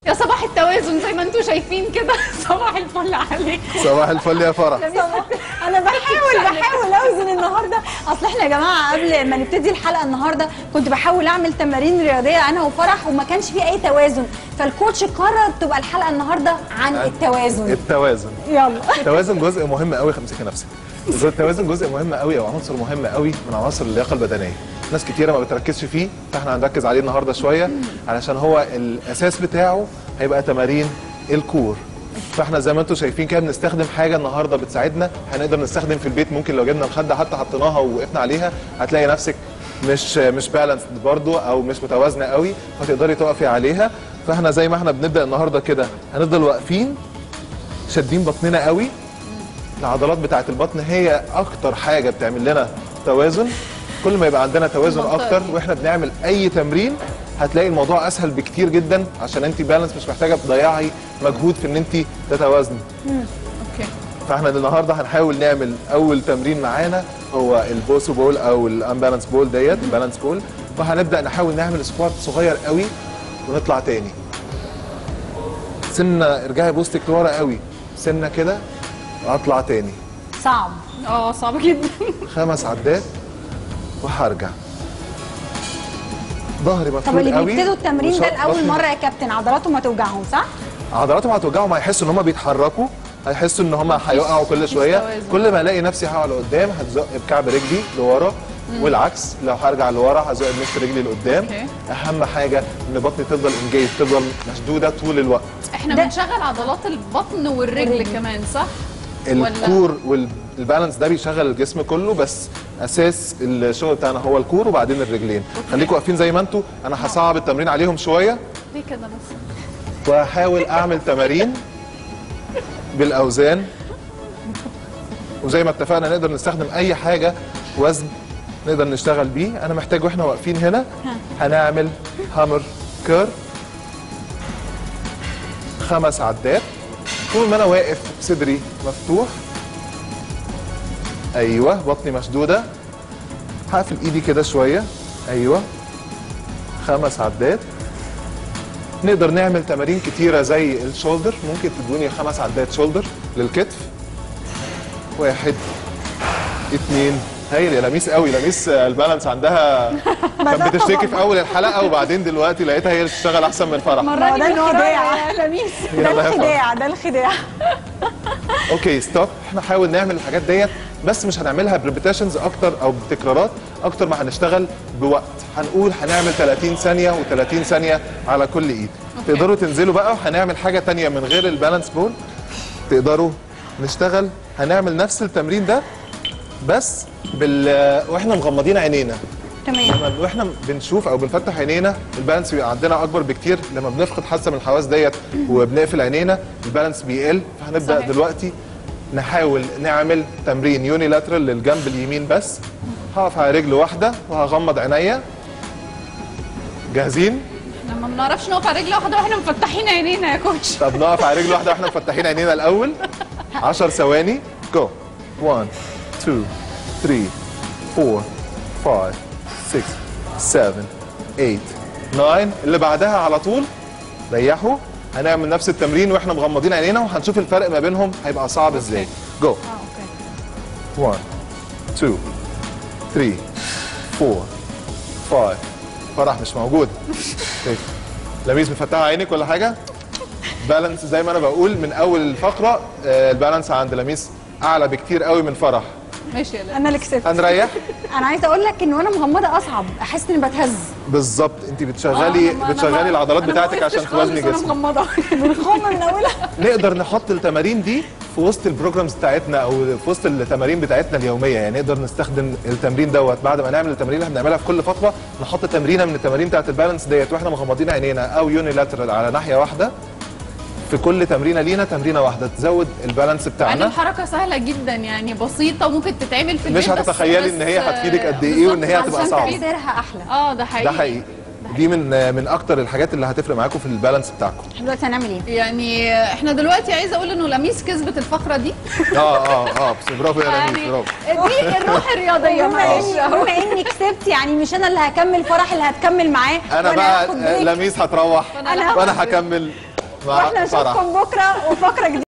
يا صباح التوازن زي ما انتم شايفين كده صباح الفل عليك صباح الفل يا فرح انا بحاول بحاول اوزن النهارده اصل احنا يا جماعه قبل ما نبتدي الحلقه النهارده كنت بحاول اعمل تمارين رياضيه انا وفرح وما كانش في اي توازن فالكوتش قرر تبقى الحلقه النهارده عن التوازن التوازن يلا التوازن جزء مهم قوي امسكي نفسك التوازن جزء مهم قوي او عنصر مهم قوي من عناصر اللياقه البدنيه ناس كتيره ما بتركزش فيه فاحنا هنركز عليه النهارده شويه علشان هو الاساس بتاعه هيبقى تمارين الكور فاحنا زي ما انتم شايفين كده بنستخدم حاجه النهارده بتساعدنا هنقدر نستخدم في البيت ممكن لو جبنا مخده حتى حطيناها ووقفنا عليها هتلاقي نفسك مش مش بالانس برضو او مش متوازنه قوي فتقدري تقفي عليها فاحنا زي ما احنا بنبدا النهارده كده هنفضل واقفين شادين بطننا قوي العضلات بتاعه البطن هي اكتر حاجه بتعمل لنا توازن كل ما يبقى عندنا توازن المنطقة اكتر دي. واحنا بنعمل اي تمرين هتلاقي الموضوع اسهل بكتير جدا عشان انت بالانس مش محتاجه تضيعي مجهود في ان انت تتوازني اوكي فاحنا النهارده هنحاول نعمل اول تمرين معانا هو البوسو بول او الامبالانس بول ديت البالانس بول وهنبدا نحاول نعمل سكوات صغير قوي ونطلع تاني سنه ارجعي بوستك لورا قوي سنه كده واطلع تاني صعب اه صعب جدا خمس عدات وهرجع ظهري طب مفرود اللي قوي بيبتدوا التمرين ده وشط لاول بطني مره يا كابتن عضلاتهم هتوجعهم صح؟ عضلاتهم هتوجعهم هيحسوا ان هم بيتحركوا هيحسوا ان هم هيقعوا كل شويه توازن. كل ما الاقي نفسي هقع لقدام هتزق بكعب رجلي لورا والعكس لو هرجع لورا هزق بنص رجلي لقدام أوكي. اهم حاجه ان بطني تفضل انجيج تفضل مشدوده طول الوقت احنا ده- بنشغل عضلات البطن والرجل كمان صح؟ ولا- الكور والبالانس ده بيشغل الجسم كله بس اساس الشغل بتاعنا هو الكور وبعدين الرجلين خليكم واقفين زي ما انتوا انا هصعب التمرين عليهم شويه ليه كده بس؟ وهحاول اعمل تمارين بالاوزان وزي ما اتفقنا نقدر نستخدم اي حاجه وزن نقدر نشتغل بيه انا محتاج واحنا واقفين هنا هنعمل هامر كير خمس عدات طول ما انا واقف صدري مفتوح ايوه بطني مشدوده هقفل ايدي كده شويه ايوه خمس عدات نقدر نعمل تمارين كتيرة زي الشولدر ممكن تدوني خمس عدات شولدر للكتف واحد اتنين هايل يا لميس قوي لميس آه، البالانس عندها كانت بتشتكي في اول الحلقة وبعدين دلوقتي لقيتها هي اللي بتشتغل احسن من فرح ما ده الخداع يا لميس ده يلا يا فرح. الخداع ده الخداع اوكي ستوب احنا نحاول نعمل الحاجات ديت بس مش هنعملها بريبيتيشنز اكتر او بتكرارات اكتر ما هنشتغل بوقت هنقول هنعمل 30 ثانيه و30 ثانيه على كل ايد تقدروا تنزلوا بقى وهنعمل حاجه تانية من غير البالانس بول تقدروا نشتغل هنعمل نفس التمرين ده بس بال واحنا مغمضين عينينا تمام لما واحنا بنشوف او بنفتح عينينا البالانس بيبقى عندنا اكبر بكتير لما بنفقد حاسه من الحواس ديت وبنقفل عينينا البالانس بيقل فهنبدا صحيح. دلوقتي نحاول نعمل تمرين يوني لاترال للجنب اليمين بس هقف على رجل واحده وهغمض عينيا جاهزين احنا ما بنعرفش نقف على رجل واحده واحنا مفتحين عينينا يا كوتش طب نقف على رجل واحده واحنا مفتحين عينينا الاول 10 ثواني جو 1 2 3 4 5 6 7 8 9 اللي بعدها على طول ريحوا هنعمل نفس التمرين واحنا مغمضين عينينا وهنشوف الفرق ما بينهم هيبقى صعب ازاي جو 1 2 3 4 5 فرح مش موجود شايف لميس مفتحه عينك ولا حاجه بالانس زي ما انا بقول من اول الفقره آه، البالانس عند لميس اعلى بكتير قوي من فرح ماشي يا لميس انا اللي كسبت هنريح انا عايزه اقول لك ان وانا مغمضه اصعب احس اني بتهز بالظبط انت بتشغلي آه، أنا ما- بتشغلي أنا العضلات ما بتاعتك وقفتش عشان توازني خالص وأنا جسمك مغمضه بنخم من اولها نقدر نحط التمارين دي في وسط البروجرامز بتاعتنا او في وسط التمارين بتاعتنا اليوميه يعني نقدر نستخدم التمرين دوت بعد ما نعمل التمارين اللي بنعملها في كل فتره نحط تمرينه من التمارين بتاعت البالانس ديت واحنا مغمضين عينينا او يوني لاترال على ناحيه واحده في كل تمرينه لينا تمرينه واحده تزود البالانس يعني بتاعنا الحركه سهله جدا يعني بسيطه وممكن تتعمل في البيت مش بس- هتتخيلي ان هي بس- هتفيدك قد ايه وان هي بالظبط، هتبقى علشان صعبه تفيد. تاثيرها احلى اه ده حقيقي ده حقيقي دي من من اكتر الحاجات اللي هتفرق معاكم في البالانس بتاعكم احنا دلوقتي هنعمل ايه؟ يعني احنا دلوقتي عايزه اقول انه لميس كسبت الفقره دي اه اه اه بس برافو يا لميس يعني برافو دي الروح الرياضيه بما معلش اني بما اني كسبت يعني مش انا اللي هكمل فرح اللي هتكمل معاه انا وأنا بقى هاخد آه، بريك. لميس هتروح أنا هاخد وانا هكمل مع واحنا فرح. نشوفكم بكره وفقره جديده